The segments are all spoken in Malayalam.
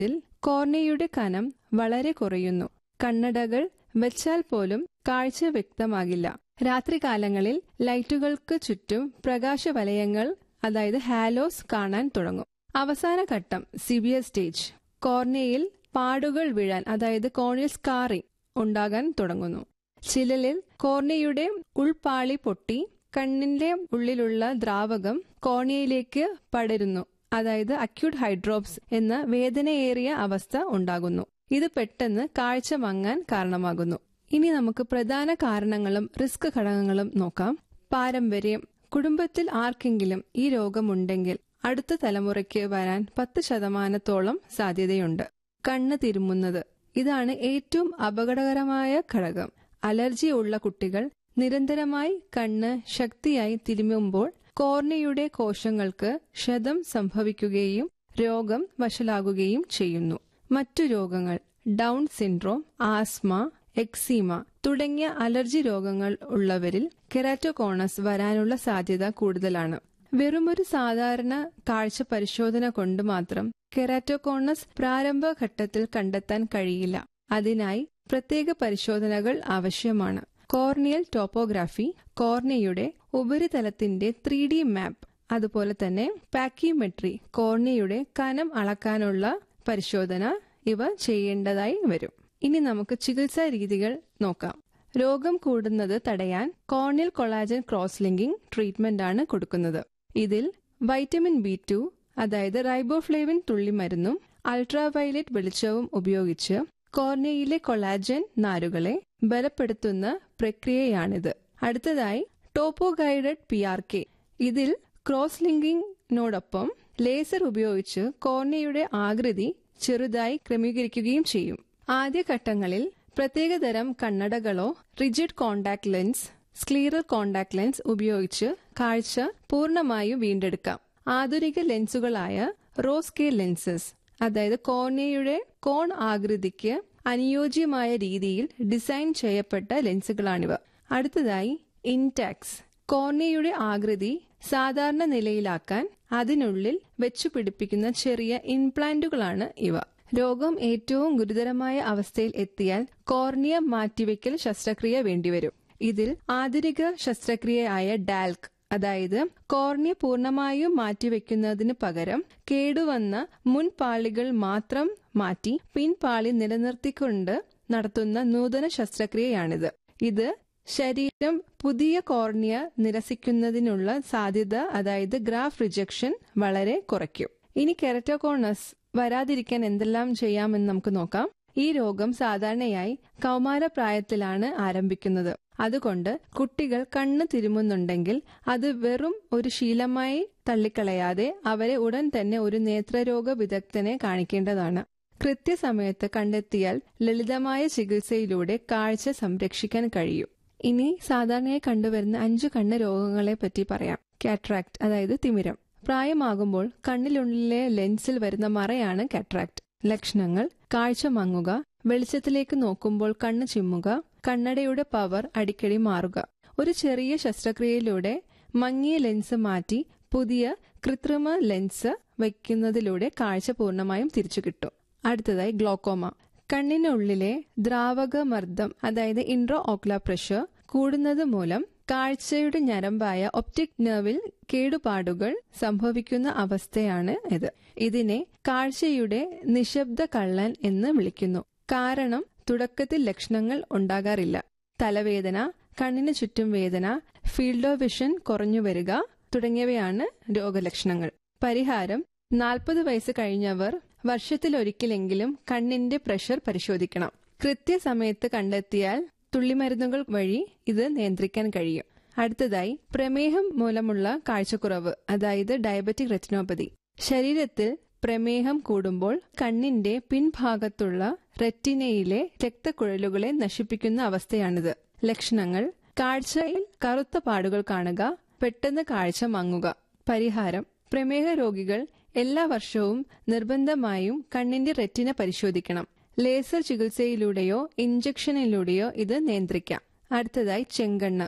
ിൽ കോർണിയയുടെ കനം വളരെ കുറയുന്നു കണ്ണടകൾ വെച്ചാൽ പോലും കാഴ്ച വ്യക്തമാകില്ല രാത്രികാലങ്ങളിൽ ലൈറ്റുകൾക്ക് ചുറ്റും പ്രകാശവലയങ്ങൾ അതായത് ഹാലോസ് കാണാൻ തുടങ്ങും അവസാന ഘട്ടം സിവിയർ സ്റ്റേജ് കോർണിയയിൽ പാടുകൾ വീഴാൻ അതായത് കോർണിയൽ സ്കാറിംഗ് ഉണ്ടാകാൻ തുടങ്ങുന്നു ചിലലിൽ കോർണിയയുടെ ഉൾപാളി പൊട്ടി കണ്ണിന്റെ ഉള്ളിലുള്ള ദ്രാവകം കോർണിയയിലേക്ക് പടരുന്നു അതായത് അക്യൂട്ട് ഹൈഡ്രോപ്സ് എന്ന വേദനയേറിയ അവസ്ഥ ഉണ്ടാകുന്നു ഇത് പെട്ടെന്ന് കാഴ്ച മങ്ങാൻ കാരണമാകുന്നു ഇനി നമുക്ക് പ്രധാന കാരണങ്ങളും റിസ്ക് ഘടകങ്ങളും നോക്കാം പാരമ്പര്യം കുടുംബത്തിൽ ആർക്കെങ്കിലും ഈ രോഗമുണ്ടെങ്കിൽ അടുത്ത തലമുറയ്ക്ക് വരാൻ പത്ത് ശതമാനത്തോളം സാധ്യതയുണ്ട് കണ്ണ് തിരുമുന്നത് ഇതാണ് ഏറ്റവും അപകടകരമായ ഘടകം അലർജി ഉള്ള കുട്ടികൾ നിരന്തരമായി കണ്ണ് ശക്തിയായി തിരുമുമ്പോൾ കോർണിയയുടെ കോശങ്ങൾക്ക് ക്ഷതം സംഭവിക്കുകയും രോഗം വഷളാകുകയും ചെയ്യുന്നു മറ്റു രോഗങ്ങൾ ഡൗൺ സിൻഡ്രോം ആസ്മ എക്സീമ തുടങ്ങിയ അലർജി രോഗങ്ങൾ ഉള്ളവരിൽ കെറാറ്റോകോണസ് വരാനുള്ള സാധ്യത കൂടുതലാണ് വെറുമൊരു സാധാരണ കാഴ്ച പരിശോധന കൊണ്ട് മാത്രം കെറാറ്റോകോണസ് പ്രാരംഭഘട്ടത്തിൽ കണ്ടെത്താൻ കഴിയില്ല അതിനായി പ്രത്യേക പരിശോധനകൾ ആവശ്യമാണ് കോർണിയൽ ടോപ്പോഗ്രാഫി കോർണിയയുടെ ഉപരിതലത്തിന്റെ ത്രീ ഡി മാപ്പ് അതുപോലെ തന്നെ പാക്കിമെട്രി കോർണിയയുടെ കനം അളക്കാനുള്ള പരിശോധന ഇവ ചെയ്യേണ്ടതായി വരും ഇനി നമുക്ക് ചികിത്സാ രീതികൾ നോക്കാം രോഗം കൂടുന്നത് തടയാൻ corneal collagen cross linking treatment ആണ് കൊടുക്കുന്നത് ഇതിൽ വൈറ്റമിൻ ബി ടു അതായത് റൈബോഫ്ലേവിൻ തുള്ളിമരുന്നും അൾട്രാവയലറ്റ് വെളിച്ചവും ഉപയോഗിച്ച് കോർണിയയിലെ കൊളാജൻ നാരുകളെ ബലപ്പെടുത്തുന്ന പ്രക്രിയയാണിത് അടുത്തതായി topo guided P R K ഇതിൽ ക്രോസ് ലിങ്കിങ്ങിനോടൊപ്പം ലേസർ ഉപയോഗിച്ച് കോർണിയയുടെ ആകൃതി ചെറുതായി ക്രമീകരിക്കുകയും ചെയ്യും ആദ്യഘട്ടങ്ങളിൽ പ്രത്യേകതരം കണ്ണടകളോ rigid contact lens scleral contact lens ഉപയോഗിച്ച് കാഴ്ച പൂർണ്ണമായും വീണ്ടെടുക്കാം ആധുനിക ലെൻസുകളായ റോസ്കെ ലെൻസസ് അതായത് കോർണിയയുടെ കോൺ ആകൃതിക്ക് അനുയോജ്യമായ രീതിയിൽ ഡിസൈൻ ചെയ്യപ്പെട്ട ലെൻസുകളാണിവ അടുത്തതായി ഇൻടാക്സ് കോർണിയയുടെ ആകൃതി സാധാരണ നിലയിലാക്കാൻ അതിനുള്ളിൽ വെച്ചു പിടിപ്പിക്കുന്ന ചെറിയ ഇംപ്ലാന്റുകളാണ് ഇവ രോഗം ഏറ്റവും ഗുരുതരമായ അവസ്ഥയിൽ എത്തിയാൽ കോർണിയ മാറ്റിവെക്കൽ ശസ്ത്രക്രിയ വേണ്ടിവരും ഇതിൽ ആധുനിക ശസ്ത്രക്രിയയായ ഡാൽക് അതായത് കോർണിയ പൂർണ്ണമായും മാറ്റിവെക്കുന്നതിന് പകരം കേടുവന്ന മുൻപാളികൾ മാത്രം മാറ്റി പിൻപാളി നിലനിർത്തിക്കൊണ്ട് നടത്തുന്ന നൂതന ശസ്ത്രക്രിയയാണിത് ഇത് ശരീരം പുതിയ കോർണിയ നിരസിക്കുന്നതിനുള്ള സാധ്യത അതായത് ഗ്രാഫ് റിജക്ഷൻ വളരെ കുറയ്ക്കും ഇനി കെററ്റോകോണസ് വരാതിരിക്കാൻ എന്തെല്ലാം ചെയ്യാമെന്ന് നമുക്ക് നോക്കാം ഈ രോഗം സാധാരണയായി കൗമാരപ്രായത്തിലാണ് ആരംഭിക്കുന്നത് അതുകൊണ്ട് കുട്ടികൾ കണ്ണ് തിരുമുന്നുണ്ടെങ്കിൽ അത് വെറും ഒരു ശീലമായി തള്ളിക്കളയാതെ അവരെ ഉടൻ തന്നെ ഒരു നേത്രരോഗ വിദഗ്ധനെ കാണിക്കേണ്ടതാണ് കൃത്യസമയത്ത് കണ്ടെത്തിയാൽ ലളിതമായ ചികിത്സയിലൂടെ കാഴ്ച സംരക്ഷിക്കാൻ കഴിയും ഇനി സാധാരണയായി കണ്ടുവരുന്ന അഞ്ചു കണ്ണ് രോഗങ്ങളെ പറ്റി പറയാം കാട്രാക്ട് അതായത് തിമിരം പ്രായമാകുമ്പോൾ കണ്ണിനുള്ളിലെ ലെൻസിൽ വരുന്ന മറയാണ് കാട്രാക്ട് ലക്ഷണങ്ങൾ കാഴ്ച മങ്ങുക വെളിച്ചത്തിലേക്ക് നോക്കുമ്പോൾ കണ്ണ് ചിമ്മുക കണ്ണടയുടെ പവർ അടിക്കടി മാറുക ഒരു ചെറിയ ശസ്ത്രക്രിയയിലൂടെ മങ്ങിയ ലെൻസ് മാറ്റി പുതിയ കൃത്രിമ ലെൻസ് വയ്ക്കുന്നതിലൂടെ കാഴ്ച പൂർണ്ണമായും തിരിച്ചു കിട്ടും അടുത്തതായി ഗ്ലോക്കോമ കണ്ണിനുള്ളിലെ ദ്രാവക മർദ്ദം അതായത് ഇൻട്രോ ഓക്ല പ്രഷർ കൂടുന്നത് മൂലം കാഴ്ചയുടെ ഞരമ്പായ ഒപ്റ്റിക് നെർവിൽ കേടുപാടുകൾ സംഭവിക്കുന്ന അവസ്ഥയാണ് ഇത് ഇതിനെ കാഴ്ചയുടെ നിശബ്ദ കള്ളൻ എന്ന് വിളിക്കുന്നു കാരണം തുടക്കത്തിൽ ലക്ഷണങ്ങൾ ഉണ്ടാകാറില്ല തലവേദന കണ്ണിന് ചുറ്റും വേദന ഫീൽഡ് ഓഫ് വിഷൻ കുറഞ്ഞു വരിക തുടങ്ങിയവയാണ് രോഗലക്ഷണങ്ങൾ പരിഹാരം നാൽപ്പത് വയസ്സ് കഴിഞ്ഞവർ വർഷത്തിലൊരിക്കലെങ്കിലും കണ്ണിന്റെ പ്രഷർ പരിശോധിക്കണം കൃത്യസമയത്ത് കണ്ടെത്തിയാൽ തുള്ളിമരുന്നുകൾ വഴി ഇത് നിയന്ത്രിക്കാൻ കഴിയും അടുത്തതായി പ്രമേഹം മൂലമുള്ള കാഴ്ചക്കുറവ് അതായത് ഡയബറ്റിക് റെറ്റിനോപ്പതി ശരീരത്തിൽ പ്രമേഹം കൂടുമ്പോൾ കണ്ണിന്റെ പിൻഭാഗത്തുള്ള റെറ്റിനയിലെ രക്തക്കുഴലുകളെ നശിപ്പിക്കുന്ന അവസ്ഥയാണിത് ലക്ഷണങ്ങൾ കാഴ്ചയിൽ കറുത്ത പാടുകൾ കാണുക പെട്ടെന്ന് കാഴ്ച മങ്ങുക പരിഹാരം പ്രമേഹ രോഗികൾ എല്ലാ വർഷവും നിർബന്ധമായും കണ്ണിന്റെ റെറ്റിന പരിശോധിക്കണം ലേസർ ചികിത്സയിലൂടെയോ ഇഞ്ചക്ഷനിലൂടെയോ ഇത് നിയന്ത്രിക്കാം അടുത്തതായി ചെങ്കണ്ണ്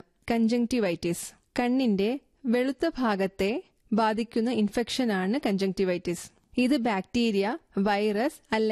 കഞ്ചങ്ടിവൈറ്റിസ് കണ്ണിന്റെ വെളുത്ത ഭാഗത്തെ ബാധിക്കുന്ന ഇൻഫെക്ഷനാണ് കഞ്ചങ്ടിവൈറ്റിസ് ഇത് ബാക്ടീരിയ വൈറസ് അല്ലെങ്കിൽ